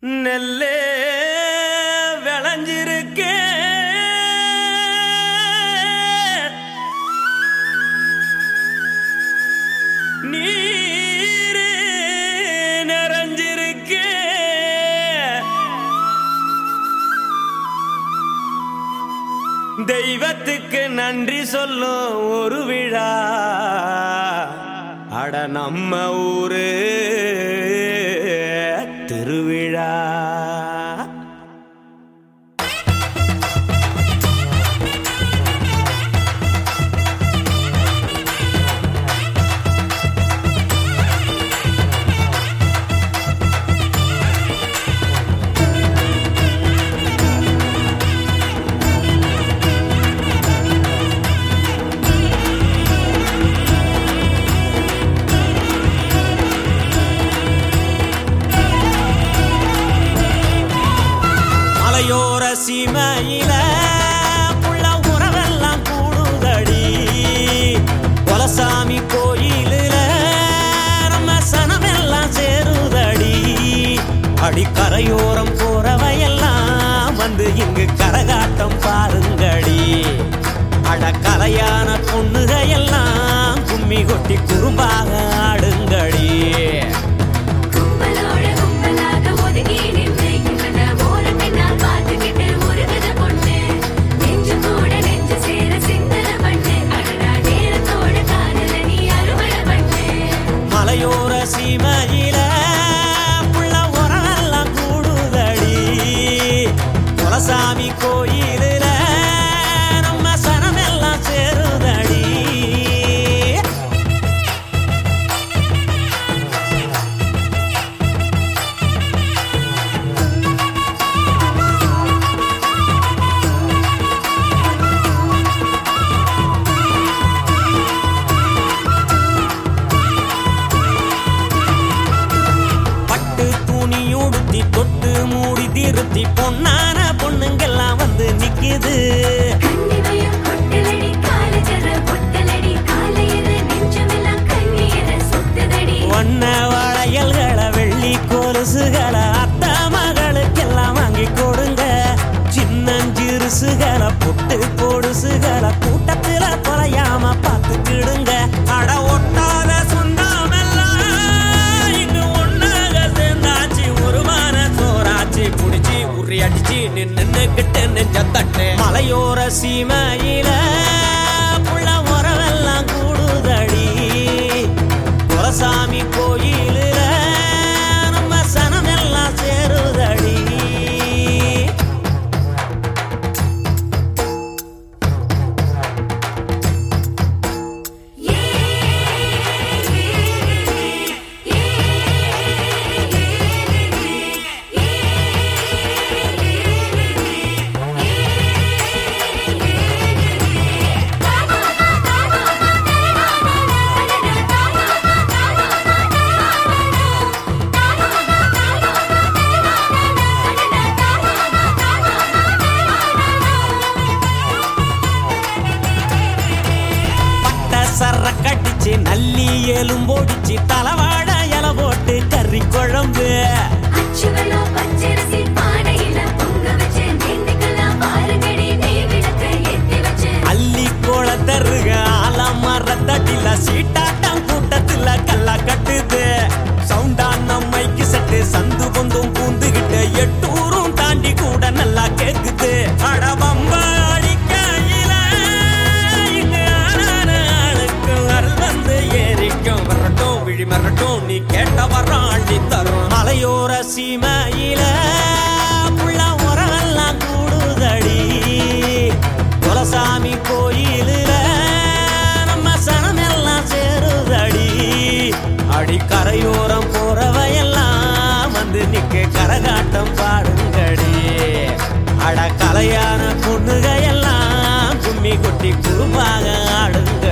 நெல்லே விளைஞ்சிருக்கே நீரு நிறைஞ்சிருக்கே தெய்வத்துக்கு நன்றி சொல்லும் ஒரு விழா அட நம்ம ஊரு திருவிழா மலையோர சீமையில புள்ள உறவெல்லாம் கூடுதடி குலசாமி கோயிலில நம்ம சனமெல்லாம் சேருதடி அடிக்கரையோரம் போறவையெல்லாம் வந்து இங்கு கரகாட்டம் பாருங்கடி அட கலையான பொண்ணுகையெல்லாம் கும்மி கொட்டி குறும்பாக ஆடுங்கடி கும்பலோட கும்பலாக ஒதுங்கி நின்று இவன ஓரம் பின்னால் பார்த்துக்கிட்டு உருகுத பொண்ணு. நெஞ்சு கூட நெஞ்சு சேர சிந்தன பண்ணு. அடடா நேரத்தோட காதல நீ அறுவடை பண்ணு. மலையோர சீமையில புள்ள உரமெல்லாம் கூடுதடி குலசாமி கோயிலில நம்ம சனமெல்லாம் சேருதடி பட்டு துணி உடுத்தி தொட்டு மூடி திருத்தி பொன்னான பொண்ணுங்கெல்லாம் வந்து நிக்குது கண்ணிமையும் கொட்டலடி, காலு ஜர பொட்டலடி, காலையில நெஞ்சமெல்லாம் கண்ணீர சொட்டுதடி. வண்ண வளையல்களை வெள்ளி கொலுசுகளை அத்த மகளுக்கெல்லாம் வாங்கி கொடுங்க சின்னஞ்சிறுசுகளை புட்டு பொடுசுகளை கூட்டத்துல தொலையாம பார்த்துக்கிடுங்க அட ஒட்டாத சொந்தமெல்லாம் இங்கு ஒன்னாக சேர்ந்தாச்சு ஒரு மான சோறாச்சு புடிச்சு உரி அடிச்சு நின்னு கிட்ட நெஞ்ச தட்டு மலையோர சீமையில புள்ள உறவெல்லாம் கூடுதடி குலசாமி கோயிலில் நம்ம சனமெல்லாம் சேருதடி ஏ, ஏ, ஏ, பட்ட சர கடிச்சு நல்லி எலும்போடிச்சு தலவாட இல போட்டு கறி குழம்பு அச்சுவலோ பச்சரிசி பானையில பொங்க வச்சு நேந்திக்கலாம் பாருங்கடி நெய் விளக்க ஏத்தி வச்சு அள்ளி கோளத்தருக ஆலமரத்தடில சீட்டாட்டம் கூட்டத்துல கல்லா கட்டுது சவுண்டான மைக்கு சட்டு சந்து பொந்தும் பூந்துகிட்டு எட்டூரும் தாண்டி கூட நல்லா கேக்குது அடபம்ப அடிக்கையில இங்க ஆனான ஆளுக்கு வரல் வந்து ஏறிக்கும் வரட்டும் விழி மரட்டும் நீ கேட்ட வரம் அள்ளி தரும் மலையோர சீமையில புள்ள உறவெல்லாம் கூடுதடி குலசாமி கோயிலில் நம்ம சனமெல்லாம் சேருதடி அடிக்கரையோரம் போறவையெல்லாம் வந்து நிக்க கரகாட்டம் பாடுங்கடி அட கலையான பொண்ணுகையெல்லாம் கும்மி கொட்டி குறும்பாக ஆடுங்க